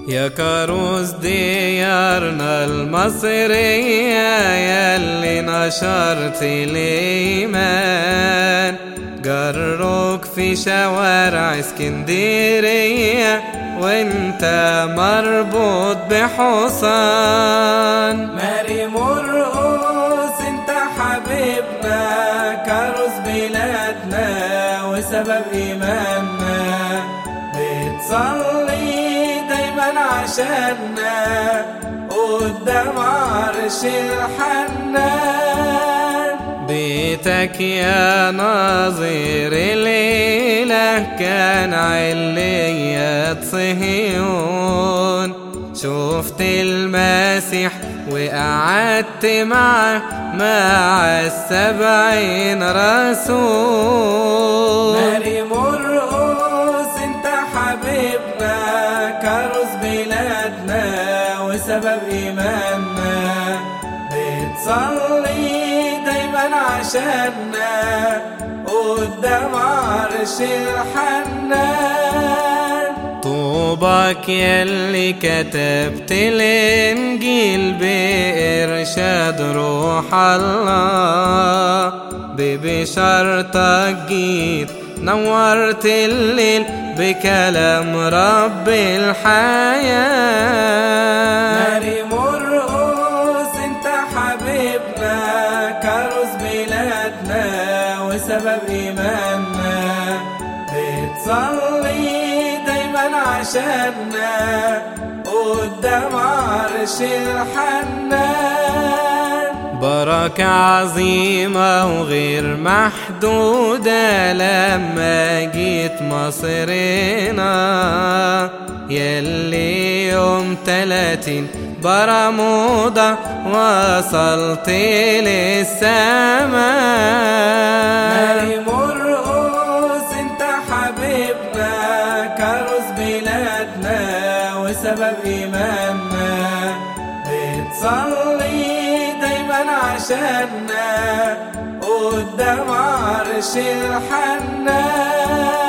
يا كاروز ديارنا المصرية يلي نشرت الإيمان جروك في شوارع اسكندرية وانت مربوط بحصان ماري مرقص انت حبيبنا كاروز بلادنا وسبب ايماننا بتصلي دايما عشاننا قدام عرش الحنان بيتك يا ناظر الإله كان علية صهيون شفت المسيح وقعدت معه مع السبعين رسول ماري مرقص انت حبيبنا كاروز بلادنا وسبب ايماننا بتصلي دايما عشاننا قدام عرش الحنان طوبك يلي كتبت الانجيل بارشاد روح الله ببشارتك جيت نورت الليل بكلام رب الحياه ماري مرقص انت حبيبنا كاروز بلادنا وسبب ايماننا بتصلي دايما عشاننا قدام عرش الحنان بركة عظيمة وغير محدودة لما جيت مصرنا يلي يوم تلاتين برمودا وصلت للسماء ماري مرقص انت حبيبنا كاروز بلادنا وسبب ايماننا بتصلي دايما عشاننا قدام عرش الحنان